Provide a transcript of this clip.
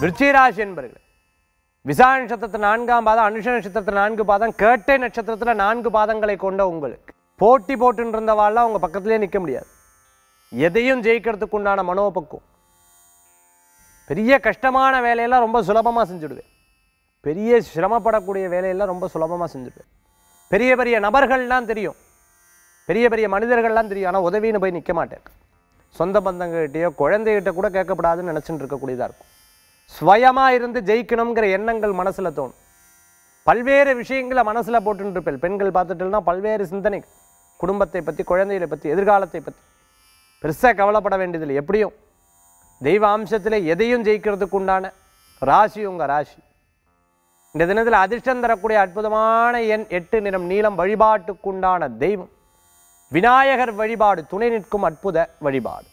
விருச்சிகராசி என்பர்கள் விசாக நட்சத்திரத்தில் நான்காம் பாதம் அனுஷ நட்சத்திரத்தில் நான்கு பாதம் கேட்டை நட்சத்திரத்தில் நான்கு பாதங்களை கொண்ட உங்களுக்கு போட்டி போட்டுன்னு இருந்தவாள்லாம் உங்க பக்கத்திலே நிற்க முடியாது எதையும் ஜெயிக்கிறதுக்கு உண்டான மனோபக்குவம் பெரிய கஷ்டமான வேலையெல்லாம் ரொம்ப சுலபமாக செஞ்சுடுவேன் பெரிய சிரமப்படக்கூடிய வேலையெல்லாம் ரொம்ப சுலபமாக செஞ்சுடுவேன் பெரிய பெரிய நபர்கள்லாம் தெரியும் பெரிய பெரிய மனிதர்கள்லாம் தெரியும் ஆனால் உதவின்னு போய் நிற்க மாட்டேன் சொந்த பந்தங்கள்கிட்டயோ குழந்தைகிட்ட கூட கேட்கப்படாதுன்னு நினச்சிட்டு இருக்கக்கூடியதாக இருக்கும் ஸ்வயமாக இருந்து ஜெயிக்கணுங்கிற எண்ணங்கள் மனசில் தோணும் பல்வேறு விஷயங்களை மனசில் போட்டுன்னு இருப்பேன் பெண்கள் பார்த்துட்டுனா பல்வேறு சிந்தனை குடும்பத்தை பற்றி குழந்தைகளை பற்றி எதிர்காலத்தை பற்றி பெருசாக கவலைப்பட வேண்டியதில்லை எப்படியும் தெய்வ அம்சத்தில் எதையும் ஜெயிக்கிறதுக்கு உண்டான ராசி உங்கள் ராசி இந்த தினத்தில் அதிர்ஷ்டம் தரக்கூடிய அற்புதமான எண் எட்டு நிறம் நீளம் வழிபாட்டுக்குண்டான தெய்வம் விநாயகர் வழிபாடு துணை நிற்கும் அற்புத வழிபாடு